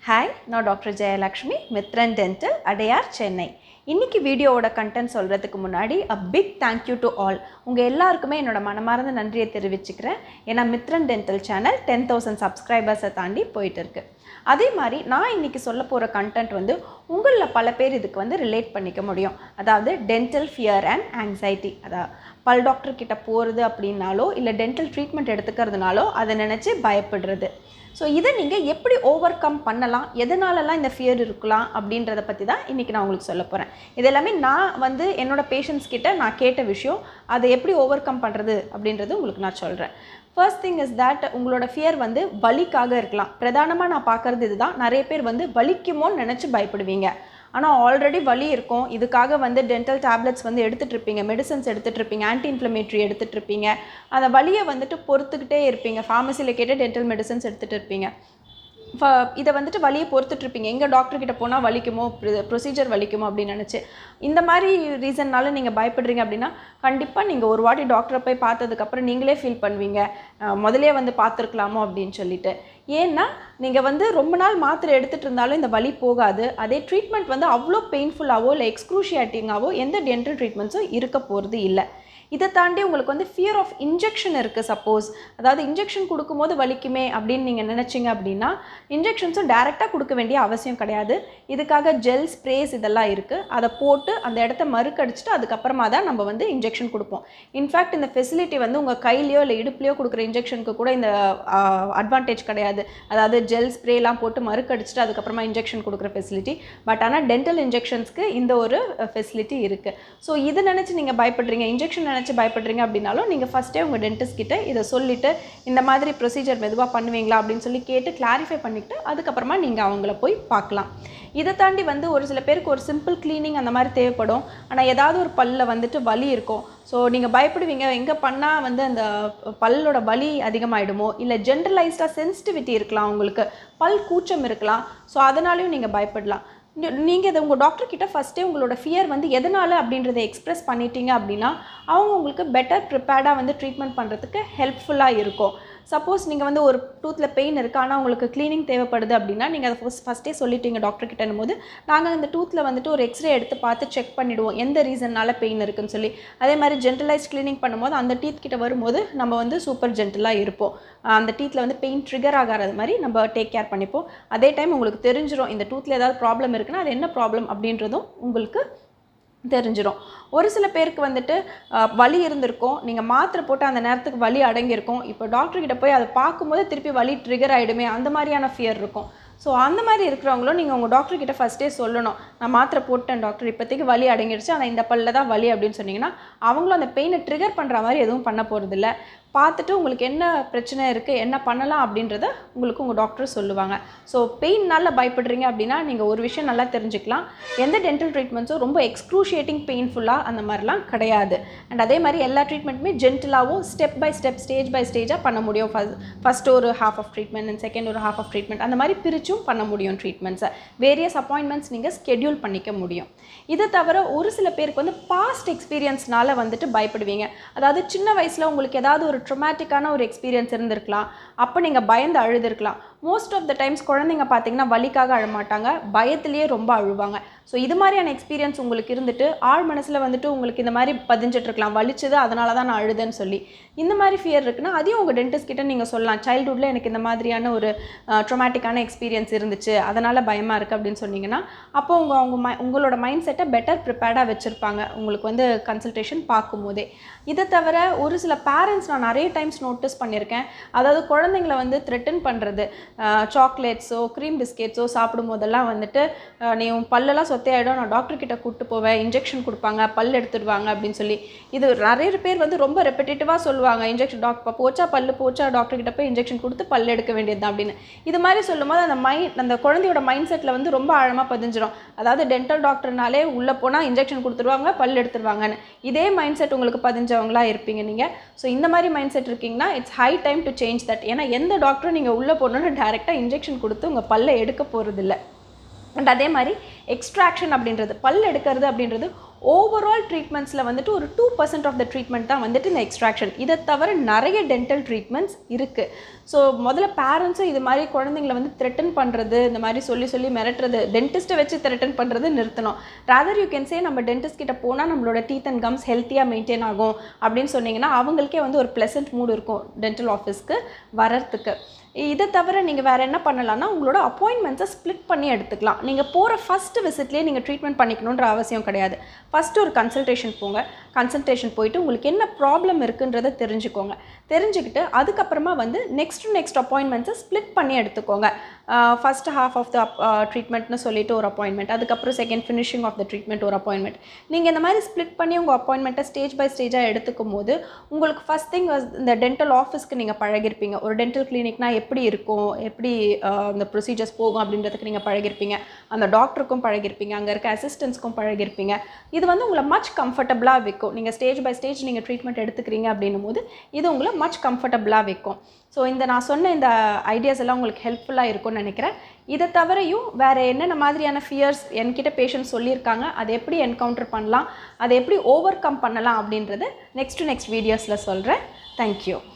hi நான் doctor Jayalakshmi Mithran dental Adyar Chennai இன்னைக்கு வீடியோவோட கண்டென்ட் சொல்கிறதுக்கு முன்னாடி a big thank you to all உங்கள் எல்லாருக்குமே என்னோட மனமார்ந்த நன்றியை தெரிவிச்சுக்கிறேன் ஏன்னா Mithran dental channel ten thousand சப்ஸ்கிரைபர்ஸை தாண்டி போயிட்டு இருக்கு அதே மாதிரி நான் இன்னைக்கு சொல்ல போகிற கண்டென்ட் வந்து உங்களில் பல பேர் இதுக்கு வந்து ரிலேட் பண்ணிக்க முடியும் அதாவது டென்டல் ஃபியர் அண்ட் ஆங்ஸைட்டி அதாவது பல் டாக்டர் கிட்ட போகிறது அப்படின்னாலோ இல்லை டென்டல் ட்ரீட்மெண்ட் எடுத்துக்கிறதுனாலோ அதை நினச்சி பயப்படுறது ஸோ இதை நீங்கள் எப்படி ஓவர் கம் பண்ணலாம் எதனாலலாம் இந்த ஃபியர் இருக்கலாம் அப்படின்றத பற்றி தான் இன்றைக்கி நான் உங்களுக்கு சொல்ல போகிறேன் இது எல்லாமே நான் வந்து என்னோட பேஷண்ட்ஸ் கிட்ட நான் கேட்ட விஷயம் அதை எப்படி ஓவர் கம் பண்ணுறது அப்படின்றது உங்களுக்கு நான் சொல்கிறேன் ஃபர்ஸ்ட் திங் இஸ் தட் உங்களோட ஃபியர் வந்து வலிக்காக இருக்கலாம் பிரதானமாக நான் பார்க்குறது இதுதான் நிறைய பேர் வந்து வலிக்குமோன்னு நினச்சி பயப்படுவீங்க ஆனால் ஆல்ரெடி வலி இருக்கும் இதுக்காக வந்து டென்டல் டேப்லெட்ஸ் வந்து எடுத்துகிட்டு இருப்பீங்க மெடிசன்ஸ் எடுத்துகிட்டு இருப்பீங்க ஆன்டி இன்ஃப்ளமேட்ரி எடுத்துகிட்டு இருப்பீங்க அந்த வலியை வந்துட்டு பொறுத்துக்கிட்டே இருப்பீங்க ஃபார்மசியில் கேட்டு டென்டல் மெடிசன்ஸ் எடுத்துகிட்டு இருப்பீங்க ஃப இதை வந்துட்டு வலியை பொறுத்துட்ருப்பீங்க எங்கே டாக்டர் கிட்ட போனால் வலிக்குமோ ப்ரொசீஜர் வலிக்குமோ அப்படின்னு நினச்சி இந்த மாதிரி ரீசன்னால நீங்கள் பயப்படுறீங்க அப்படின்னா கண்டிப்பாக நீங்கள் ஒரு வாட்டி டாக்டரை போய் பார்த்ததுக்கப்புறம் நீங்களே ஃபீல் பண்ணுவீங்க அஹ் முதல்லயே வந்து பார்த்துருக்கலாமோ அப்படின்னு சொல்லிட்டு ஏன்னா நீங்கள் வந்து ரொம்ப நாள் மாத்திரை எடுத்துகிட்டு இருந்தாலும் இந்த வலி போகாது அதே ட்ரீட்மெண்ட் வந்து அவ்வளோ பெயின்ஃபுல்லாவோ இல்லை எக்ஸ்க்ரூஷியேட்டிங்காவோ எந்த டென்டல் ட்ரீட்மெண்ட்ஸும் இருக்க போகிறது இல்லை இதை தாண்டி உங்களுக்கு வந்து ஃபியர் ஆஃப் இன்ஜெக்ஷன் இருக்குது சப்போஸ் அதாவது இன்ஜெக்ஷன் கொடுக்கும்போது வலிக்குமே அப்படின்னு நீங்கள் நினச்சிங்க அப்படின்னா இன்ஜெக்ஷன்ஸும் டேரெக்டாக கொடுக்க வேண்டிய அவசியம் கிடையாது இதுக்காக ஜெல் ஸ்ப்ரேஸ் இதெல்லாம் இருக்குது அதை போட்டு அந்த இடத்த மறுக்கடிச்சிட்டு அதுக்கப்புறமா தான் நம்ம வந்து இன்ஜெக்ஷன் கொடுப்போம் இன்ஃபேக்ட் இந்த ஃபெசிலிட்டி வந்து உங்கள் கையிலையோ இல்லை இடுப்புலையோ கொடுக்குற இன்ஜெக்ஷனுக்கு கூட இந்த அட்வான்டேஜ் கிடையாது அதாவது ஜெல் ஸ்ப்ரேலாம் போட்டு மறுக்கடிச்சிட்டு அதுக்கப்புறமா இன்ஜெக்ஷன் கொடுக்குற ஃபெசிலிட்டி பட் ஆனால் டென்டல் இன்ஜெக்ஷன்ஸ்க்கு இந்த ஒரு ஃபெசிலிட்டி இருக்குது ஸோ இது நினச்சி நீங்கள் பயப்படுறீங்க இன்ஜெக்ஷன் நினச்சி பயப்படுறீங்க அப்படின்னாலும் நீங்கள் ஃபஸ்ட்டே உங்கள் டென்டிஸ்ட் கிட்ட இதை சொல்லிவிட்டு இந்த மாதிரி ப்ரொசீஜர் மெதுவாக பண்ணுவீங்களா அப்படின்னு சொல்லி கேட்டு கிளாரிஃபை பண்ணிவிட்டு அதுக்கப்புறமா நீங்கள் அவங்கள போய் பார்க்கலாம் இதை தாண்டி வந்து ஒரு சில பேருக்கு ஒரு சிம்பிள் க்ளீனிங் அந்த மாதிரி தேவைப்படும் ஆனால் ஏதாவது ஒரு பல்லில் வந்துட்டு வலி இருக்கும் ஸோ நீங்கள் பயப்படுவீங்க எங்கே பண்ணால் வந்து அந்த பல்லோட வலி அதிகமாகிடுமோ இல்லை ஜென்ரலைஸ்டாக சென்சிட்டிவிட்டி இருக்கலாம் உங்களுக்கு பல் கூச்சம் இருக்கலாம் ஸோ அதனாலையும் நீங்கள் பயப்படலாம் நீங்கள் இதை உங்கள் டாக்டர் கிட்ட ஃபஸ்ட்டே உங்களோட ஃபியர் வந்து எதனால் அப்படின்றத எக்ஸ்ப்ரெஸ் பண்ணிட்டீங்க அப்படின்னா அவங்க உங்களுக்கு பெட்டர் ப்ரிப்பேர்டாக வந்து ட்ரீட்மெண்ட் பண்ணுறதுக்கு ஹெல்ப்ஃபுல்லாக இருக்கும் சப்போஸ் நீங்கள் வந்து ஒரு டூத்தில் பெயின் இருக்குது ஆனால் உங்களுக்கு க்ளீனிங் தேவைப்படுது அப்படின்னா நீங்கள் அதை ஃபஸ்ட் ஃபஸ்ட்டே சொல்லிட்டீங்க டாக்டர் கிட்டனும் போது நாங்கள் அந்த டூத்தில் வந்துட்டு ஒரு எக்ஸ்ரே எடுத்து பார்த்து செக் பண்ணிவிடுவோம் எந்த ரீசன்னால பெயின் இருக்குன்னு சொல்லி அதே மாதிரி ஜென்ரலைஸ் க்ளீனிங் பண்ணும்போது அந்த டீத் கிட்ட வரும்போது நம்ம வந்து சூப்பர் ஜென்டலாக இருப்போம் அந்த டீத்தில் வந்து பெயின் ட்ரிகர் ஆகாத மாதிரி நம்ம டேக் கேர் பண்ணிப்போம் அதே டைம் உங்களுக்கு தெரிஞ்சிடும் இந்த டூத்தில் ஏதாவது ப்ராப்ளம் இருக்குன்னா அது என்ன ப்ராப்ளம் அப்படின்றதும் உங்களுக்கு தெரிஞ்சிடும் ஒரு சில பேருக்கு வந்துட்டு அஹ், வலி இருந்திருக்கும் நீங்கள் மாத்திரை போட்டு அந்த நேரத்துக்கு வலி அடங்கியிருக்கும் இப்போ டாக்டர் கிட்ட போய் அதை பார்க்கும்போது திருப்பி வலி ட்ரிகர் ஆகிடுமே அந்த மாதிரியான ஃபியர் இருக்கும் ஸோ அந்த மாதிரி இருக்கிறவங்களும் நீங்கள் உங்கள் டாக்டர் கிட்ட ஃபஸ்ட்டே சொல்லணும் நான் மாத்திரை போட்டேன் டாக்டர் இப்போதைக்கு வலி அடங்கிடுச்சு ஆனால் இந்த பல்லில் தான் வலி அப்படின்னு சொன்னீங்கன்னா அவங்களும் அந்த பெயினை ட்ரிகர் பண்ணுற மாதிரி எதுவும் பண்ண போகிறதில்ல பார்த்துட்டு உங்களுக்கு என்ன பிரச்சனை இருக்குது என்ன பண்ணலாம் அப்படின்றத உங்களுக்கு உங்கள் டாக்டர் சொல்லுவாங்க ஸோ பெயின்னால பயப்படுறீங்க அப்படின்னா நீங்கள் ஒரு விஷயம் நல்லா தெரிஞ்சுக்கலாம் எந்த டென்டல் ட்ரீட்மெண்ட்ஸும் ரொம்ப எக்ஸ்க்ரூஷியேட்டிங் பெயின்ஃபுல்லாக அந்த மாதிரிலாம் கிடையாது அண்ட் அதே மாதிரி எல்லா ட்ரீட்மெண்ட்டுமே ஜென்டலாகவும் step by step stage by ஸ்டேஜாக பண்ண முடியும் ஃபஸ்ட் ஃபஸ்ட் ஒரு half of treatment and second ஒரு ஹாஃப் ஆஃப் ட்ரீட்மெண்ட் அந்த மாதிரி பிரிச்சும் பண்ண முடியும் ட்ரீட்மெண்ட்ஸை வேரியஸ் அப்பாயின்மெண்ட்ஸ் நீங்கள் ஸ்கெடியூல் பண்ணிக்க முடியும் இதை தவிர ஒரு சில பேருக்கு வந்து பாஸ்ட் எக்ஸ்பீரியன்ஸ்னால வந்துட்டு பயப்படுவீங்க அதாவது சின்ன வயசில் உங்களுக்கு ஏதாவது ஒரு ட்ரொமேட்டிக்கான ஒரு எக்ஸ்பீரியன்ஸ் இருந்திருக்கலாம் அப்போ நீங்கள் பயந்து அழுதுருக்கலாம் மோஸ்ட் ஆஃப் த டைம்ஸ் குழந்தைங்க பார்த்தீங்கன்னா வலிக்காக அழமாட்டாங்க பயத்திலேயே ரொம்ப அழுவாங்க ஸோ இது மாதிரியான எக்ஸ்பீரியன்ஸ் உங்களுக்கு இருந்துட்டு ஆழ் மனசில் வந்துட்டு உங்களுக்கு இந்த மாதிரி பதிஞ்சிட்டு இருக்கலாம் வலிச்சது அதனால தான் நான் அழுதேன்னு சொல்லி இந்த மாதிரி ஃபியர் இருக்குன்னா அதையும் உங்கள் டென்டிஸ்ட் கிட்ட நீங்கள் சொல்லலாம் சைல்டுஹுட்டில் எனக்கு இந்த மாதிரியான ஒரு ட்ரொமேட்டிக்கான எக்ஸ்பீரியன்ஸ் இருந்துச்சு அதனால் பயமாக இருக்குது அப்படின்னு சொன்னீங்கன்னா அப்போ உங்கள் அவங்க மை உங்களோட மைண்ட் செட்டை பெட்டர் ப்ரிப்பேர்டாக வச்சுருப்பாங்க உங்களுக்கு வந்து கன்சல்டேஷன் பார்க்கும்போதே இதை தவிர ஒரு சில பேரண்ட்ஸ் நான் நிறைய டைம்ஸ் நோட்டீஸ் பண்ணியிருக்கேன் அதாவது குழந்தைங்கள வந்து த்ரெட்டன் பண்ணுறது சாக்லேட்ஸோ க்ரீம் பிஸ்கெட்ஸோ சாப்பிடும் போதெல்லாம் வந்துட்டு அஹ், நீ உன் பல்லெல்லாம் சொத்தையாயிடும் நான் டாக்டர் கிட்ட கூப்பிட்டு போவேன் இன்ஜெக்ஷன் கொடுப்பாங்க பல் எடுத்துடுவாங்க அப்படின்னு சொல்லி இது நிறைய பேர் வந்து ரொம்ப ரெப்படேட்டிவாக சொல்லுவாங்க இன்ஜெக்ஷன் டாக்டர் போச்சா பல்லு போச்சா டாக்டர் கிட்ட போய் இன்ஜெக்ஷன் கொடுத்து பல் எடுக்க வேண்டியது அப்படின்னு இது மாதிரி சொல்லும்போது அந்த மைண்ட் அந்த குழந்தையோட மைண்ட் செட்டில் வந்து ரொம்ப ஆழமாக பதிஞ்சிடும் அதாவது டென்டல் டாக்டர்னாலே உள்ளே போனால் இன்ஜெக்ஷன் கொடுத்துருவாங்க பல் எடுத்துருவாங்கன்னு இதே மைண்ட் செட் உங்களுக்கு பதிஞ்சவங்களா இருப்பீங்க நீங்கள் ஸோ இந்த மாதிரி மைண்ட் செட் இருக்கீங்கன்னா it's high time to change that ஏன்னா எந்த டாக்டரும் நீங்கள் உள்ளே போகணுன்னு டேரெக்டாக இன்ஜெக்ஷன் கொடுத்து உங்கள் பல்லை எடுக்க போகிறதில்ல அண்ட் அதே மாதிரி எக்ஸ்ட்ராக்ஷன் அப்படின்றது பல் எடுக்கிறது அப்படின்றது ஓவரால் ட்ரீட்மெண்ட்ஸில் வந்துட்டு ஒரு two percent of the treatment தான் வந்துட்டு இந்த எக்ஸ்ட்ராக்ஷன் இதை தவிர நிறைய டென்டல் ட்ரீட்மெண்ட்ஸ் இருக்குது ஸோ முதல்ல பேரண்ட்ஸும் இது மாதிரி குழந்தைங்களை வந்து த்ரெட்டன் பண்ணுறது இந்த மாதிரி சொல்லி சொல்லி மிரட்டுறது டென்டிஸ்ட்டை வச்சு த்ரெட்டன் பண்ணுறது நிறுத்தணும் ராதர் யூ கேன் சே நம்ம டென்டிஸ்ட் கிட்ட போனால் நம்மளோட டீத் அண்ட் கம்ஸ் ஹெல்த்தியாக மெயின்டைன் ஆகும் அப்படின்னு சொன்னீங்கன்னா அவங்களுக்கே வந்து ஒரு ப்ளசன்ட் மூடு இருக்கும் டென்டல் ஆஃபீஸ்க்கு வரத்துக்கு இதை தவிர நீங்கள் வேறு என்ன பண்ணலாம்னா உங்களோட அப்பாயின்மெண்ட்ஸை ஸ்ப்ளிட் பண்ணி எடுத்துக்கலாம் நீங்கள் போகிற ஃபஸ்ட்டு விசிட்லேயே நீங்கள் ட்ரீட்மெண்ட் பண்ணிக்கணுன்ற அவசியம் கிடையாது ஃபஸ்ட்டு ஒரு கன்சல்டேஷன் போங்க கன்சல்டேஷன் போயிட்டு உங்களுக்கு என்ன ப்ராப்ளம் இருக்குன்றதை தெரிஞ்சுக்கோங்க தெரிஞ்சுக்கிட்டு அதுக்கப்புறமா வந்து நெக்ஸ்ட் நெக்ஸ்ட் அப்பாயின்மெண்ட்ஸை ஸ்ப்ளிட் பண்ணி எடுத்துக்கோங்க ஃபஸ்ட் ஹாஃப் ஆஃப் த ட்ரீட்மெண்ட்னு சொல்லிட்டு ஒரு அப்பாயின்மெண்ட் அதுக்கப்புறம் second finishing of the treatment ஒரு அப்பாயின்மெண்ட் நீங்கள் இந்த மாதிரி ஸ்ப்ளிட் பண்ணி உங்கள் அப்பாயின்மெண்ட்டை ஸ்டேஜ் பை ஸ்டேஜாக எடுத்துக்கும் போது உங்களுக்கு ஃபஸ்ட் திங் இந்த டென்டல் ஆஃபீஸ்க்கு நீங்கள் பழகிருப்பீங்க ஒரு டென்டல் கிளினிக்னா எப்படி இருக்கும் எப்படி அஹ், இந்த ப்ரொசீஜர்ஸ் போகும் அப்படின்றதுக்கு நீங்கள் பழகிருப்பீங்க அந்த டாக்டருக்கும் பழகிருப்பீங்க அங்கே இருக்க அசிஸ்டன்ஸ்க்கும் பழகிருப்பீங்க இது வந்து உங்களை மச் கம்ஃபர்டபுளாக வைக்கும் நீங்கள் ஸ்டேஜ் பை ஸ்டேஜ் நீங்கள் ட்ரீட்மெண்ட் எடுத்துக்கிறீங்க அப்படின்னும் போது இது உங்களை மச் கம்ஃபர்டபுளாக வைக்கும் ஸோ இந்த நான் சொன்ன இந்த ஐடியாஸ் எல்லாம் உங்களுக்கு ஹெல்ப்ஃபுல்லாக இருக்கும்னு நினைக்கிறேன் இதை தவிரையும் வேறு என்னென்ன மாதிரியான ஃபியர்ஸ் என்கிட்ட பேஷண்ட் சொல்லியிருக்காங்க அதை எப்படி என்கவுண்டர் பண்ணலாம் அதை எப்படி ஓவர் கம் பண்ணலாம் அப்படின்றத நெக்ஸ்ட் டு நெக்ஸ்ட் வீடியோஸில் சொல்கிறேன் தேங்க்யூ